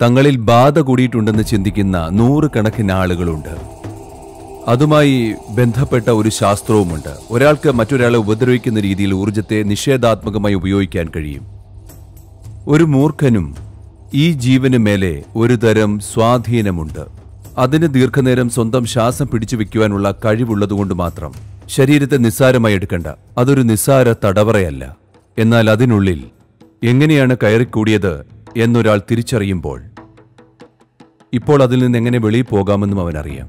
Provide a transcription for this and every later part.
തങ്ങളിൽ ബാധ കൂടിയിട്ടുണ്ടെന്ന് ചിന്തിക്കുന്ന നൂറുകണക്കിന് ആളുകളുണ്ട് അതുമായി ബന്ധപ്പെട്ട ഒരു ശാസ്ത്രവുമുണ്ട് ഒരാൾക്ക് മറ്റൊരാളെ ഉപദ്രവിക്കുന്ന രീതിയിൽ ഊർജത്തെ നിഷേധാത്മകമായി ഉപയോഗിക്കാൻ കഴിയും ഒരു മൂർഖനും ഈ ജീവന് മേലെ ഒരു തരം സ്വാധീനമുണ്ട് അതിന് ദീർഘനേരം സ്വന്തം ശ്വാസം പിടിച്ചു വെക്കുവാനുള്ള കഴിവുള്ളതുകൊണ്ട് മാത്രം ശരീരത്തെ നിസ്സാരമായി എടുക്കണ്ട അതൊരു നിസ്സാര തടവറയല്ല എന്നാൽ അതിനുള്ളിൽ എങ്ങനെയാണ് കയറിക്കൂടിയത് എന്നൊരാൾ തിരിച്ചറിയുമ്പോൾ ഇപ്പോൾ അതിൽ നിന്ന് എങ്ങനെ വെളിയിൽ പോകാമെന്നും അവനറിയാം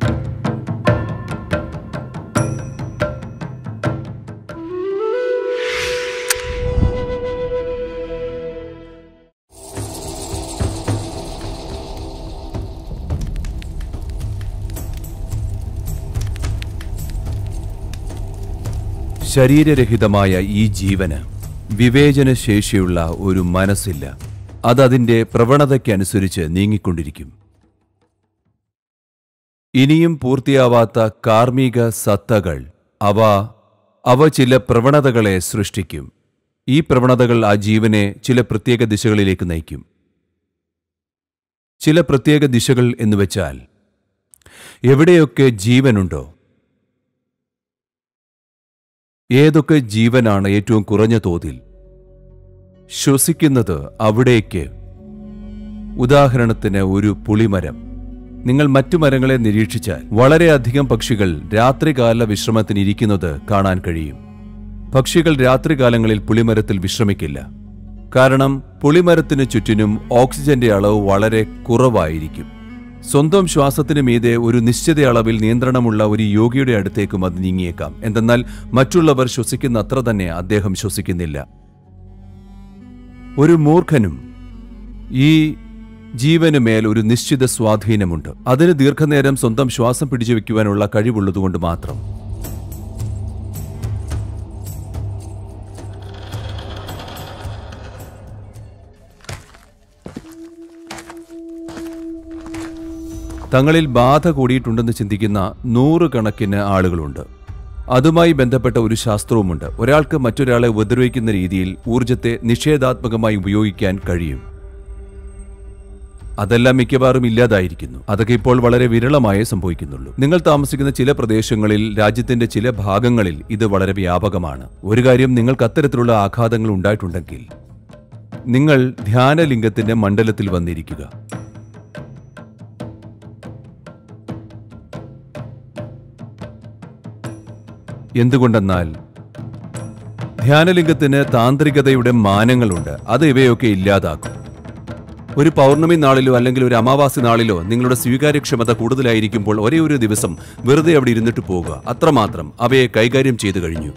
ശരീരരഹിതമായ ഈ ജീവന് വിവേചന ശേഷിയുള്ള ഒരു മനസ്സില്ല അതതിന്റെ പ്രവണതയ്ക്കനുസരിച്ച് നീങ്ങിക്കൊണ്ടിരിക്കും ഇനിയും പൂർത്തിയാവാത്ത കാർമ്മിക സത്തകൾ അവ അവ ചില പ്രവണതകളെ സൃഷ്ടിക്കും ഈ പ്രവണതകൾ ആ ജീവനെ ചില പ്രത്യേക ദിശകളിലേക്ക് നയിക്കും ചില പ്രത്യേക ദിശകൾ എന്നുവെച്ചാൽ എവിടെയൊക്കെ ജീവനുണ്ടോ ഏതൊക്കെ ജീവനാണ് ഏറ്റവും കുറഞ്ഞ തോതിൽ ശ്വസിക്കുന്നത് അവിടേക്ക് ഉദാഹരണത്തിന് ഒരു പുളിമരം നിങ്ങൾ മറ്റു മരങ്ങളെ നിരീക്ഷിച്ചാൽ വളരെയധികം പക്ഷികൾ രാത്രികാല വിശ്രമത്തിന് ഇരിക്കുന്നത് കാണാൻ കഴിയും പക്ഷികൾ രാത്രികാലങ്ങളിൽ പുളിമരത്തിൽ വിശ്രമിക്കില്ല കാരണം പുളിമരത്തിന് ചുറ്റിനും ഓക്സിജന്റെ അളവ് വളരെ കുറവായിരിക്കും സ്വന്തം ശ്വാസത്തിന് മീതെ ഒരു നിശ്ചിത അളവിൽ നിയന്ത്രണമുള്ള ഒരു യോഗിയുടെ അടുത്തേക്കും അത് നീങ്ങിയേക്കാം എന്തെന്നാൽ മറ്റുള്ളവർ ശ്വസിക്കുന്ന അത്ര തന്നെ അദ്ദേഹം ശ്വസിക്കുന്നില്ല ഒരു മൂർഖനും ഈ ജീവന് മേൽ ഒരു നിശ്ചിത സ്വാധീനമുണ്ട് അതിന് ദീർഘനേരം സ്വന്തം ശ്വാസം പിടിച്ചു വെക്കുവാനുള്ള കഴിവുള്ളതുകൊണ്ട് മാത്രം തങ്ങളിൽ ബാധ കൂടിയിട്ടുണ്ടെന്ന് ചിന്തിക്കുന്ന നൂറുകണക്കിന് ആളുകളുണ്ട് അതുമായി ബന്ധപ്പെട്ട ഒരു ശാസ്ത്രവുമുണ്ട് ഒരാൾക്ക് മറ്റൊരാളെ ഉപദ്രവിക്കുന്ന രീതിയിൽ ഊർജത്തെ നിഷേധാത്മകമായി ഉപയോഗിക്കാൻ കഴിയും അതെല്ലാം മിക്കവാറും ഇല്ലാതായിരിക്കുന്നു അതൊക്കെ ഇപ്പോൾ വളരെ വിരളമായേ സംഭവിക്കുന്നുള്ളൂ നിങ്ങൾ താമസിക്കുന്ന ചില പ്രദേശങ്ങളിൽ രാജ്യത്തിന്റെ ചില ഭാഗങ്ങളിൽ ഇത് വളരെ വ്യാപകമാണ് ഒരു കാര്യം നിങ്ങൾക്ക് അത്തരത്തിലുള്ള ആഘാതങ്ങൾ ഉണ്ടായിട്ടുണ്ടെങ്കിൽ നിങ്ങൾ ധ്യാനലിംഗത്തിന്റെ മണ്ഡലത്തിൽ വന്നിരിക്കുക എന്തുകൊണ്ടെന്നാൽ ധ്യാനലിംഗത്തിന് താന്ത്രികതയുടെ മാനങ്ങളുണ്ട് അത് ഇവയൊക്കെ ഇല്ലാതാക്കും ഒരു പൗർണമി നാളിലോ അല്ലെങ്കിൽ ഒരു അമാവാസി നാളിലോ നിങ്ങളുടെ സ്വീകാര്യക്ഷമത കൂടുതലായിരിക്കുമ്പോൾ ഒരേ ഒരു ദിവസം വെറുതെ അവിടെ ഇരുന്നിട്ട് പോകുക അത്രമാത്രം അവയെ കൈകാര്യം ചെയ്തു കഴിഞ്ഞു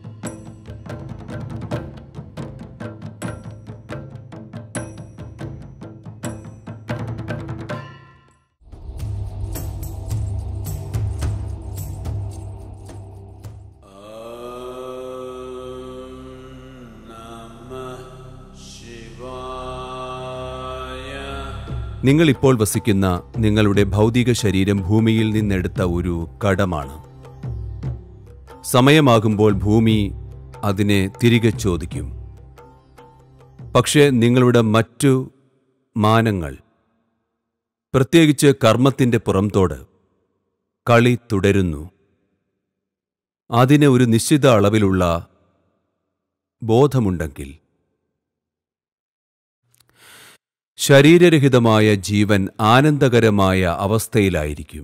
നിങ്ങൾ ഇപ്പോൾ വസിക്കുന്ന നിങ്ങളുടെ ഭൗതിക ശരീരം ഭൂമിയിൽ നിന്നെടുത്ത ഒരു കടമാണ് സമയമാകുമ്പോൾ ഭൂമി അതിനെ തിരികെ ചോദിക്കും പക്ഷേ നിങ്ങളുടെ മറ്റു മാനങ്ങൾ പ്രത്യേകിച്ച് കർമ്മത്തിന്റെ പുറംതോട് കളി തുടരുന്നു അതിന് ഒരു നിശ്ചിത അളവിലുള്ള ബോധമുണ്ടെങ്കിൽ ശരീരരഹിതമായ ജീവൻ ആനന്ദകരമായ അവസ്ഥയിലായിരിക്കും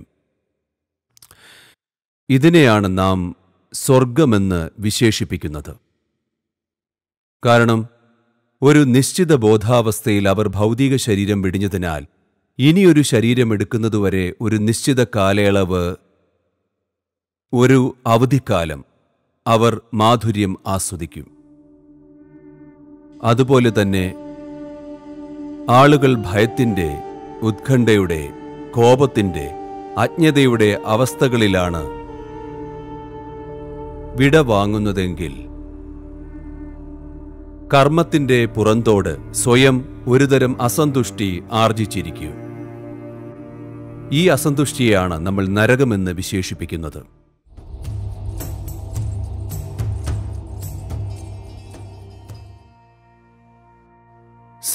ഇതിനെയാണ് നാം സ്വർഗമെന്ന് വിശേഷിപ്പിക്കുന്നത് കാരണം ഒരു നിശ്ചിത ബോധാവസ്ഥയിൽ അവർ ഭൗതിക ശരീരം വെടിഞ്ഞതിനാൽ ഇനിയൊരു ശരീരം എടുക്കുന്നതുവരെ ഒരു നിശ്ചിത കാലയളവ് ഒരു അവധിക്കാലം അവർ മാധുര്യം ആസ്വദിക്കും അതുപോലെ തന്നെ ആളുകൾ ഭയത്തിന്റെ ഉത്കണ്ഠയുടെ കോപത്തിന്റെ അജ്ഞതയുടെ അവസ്ഥകളിലാണ് വിട വാങ്ങുന്നതെങ്കിൽ കർമ്മത്തിന്റെ പുറന്തോട് സ്വയം ഒരുതരം അസന്തുഷ്ടി ആർജിച്ചിരിക്കും ഈ അസന്തുഷ്ടിയെയാണ് നമ്മൾ നരകമെന്ന് വിശേഷിപ്പിക്കുന്നത്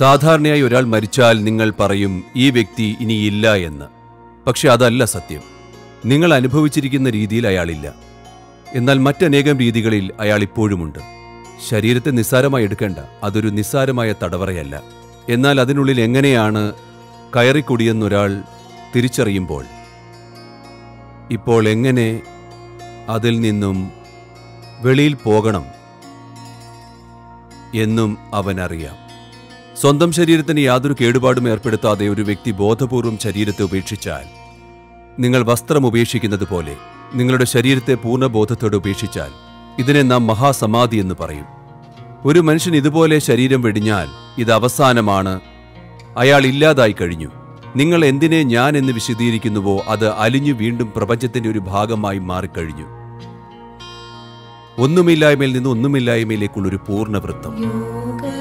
സാധാരണയായി ഒരാൾ മരിച്ചാൽ നിങ്ങൾ പറയും ഈ വ്യക്തി ഇനിയില്ല എന്ന് പക്ഷെ അതല്ല സത്യം നിങ്ങൾ അനുഭവിച്ചിരിക്കുന്ന രീതിയിൽ അയാളില്ല എന്നാൽ മറ്റനേകം രീതികളിൽ അയാൾ ഇപ്പോഴുമുണ്ട് ശരീരത്തെ നിസ്സാരമായി എടുക്കേണ്ട അതൊരു നിസ്സാരമായ തടവറയല്ല എന്നാൽ അതിനുള്ളിൽ എങ്ങനെയാണ് കയറിക്കൂടിയെന്നൊരാൾ തിരിച്ചറിയുമ്പോൾ ഇപ്പോൾ എങ്ങനെ അതിൽ നിന്നും വെളിയിൽ പോകണം എന്നും അവനറിയാം സ്വന്തം ശരീരത്തിന് യാതൊരു കേടുപാടും ഏർപ്പെടുത്താതെ ഒരു വ്യക്തി ബോധപൂർവം ശരീരത്തെ ഉപേക്ഷിച്ചാൽ നിങ്ങൾ വസ്ത്രം ഉപേക്ഷിക്കുന്നത് പോലെ നിങ്ങളുടെ ശരീരത്തെ പൂർണ്ണ ബോധത്തോടെ ഉപേക്ഷിച്ചാൽ ഇതിനെ നാം മഹാസമാധി എന്ന് പറയും ഒരു മനുഷ്യൻ ഇതുപോലെ ശരീരം വെടിഞ്ഞാൽ ഇത് അവസാനമാണ് അയാൾ ഇല്ലാതായി കഴിഞ്ഞു നിങ്ങൾ എന്തിനെ ഞാൻ എന്ന് വിശദീകരിക്കുന്നുവോ അത് അലിഞ്ഞു വീണ്ടും പ്രപഞ്ചത്തിന്റെ ഒരു ഭാഗമായി മാറിക്കഴിഞ്ഞു ഒന്നുമില്ലായ്മയിൽ നിന്ന് ഒന്നുമില്ലായ്മയിലേക്കുള്ള ഒരു പൂർണ്ണവൃത്തം യോഗ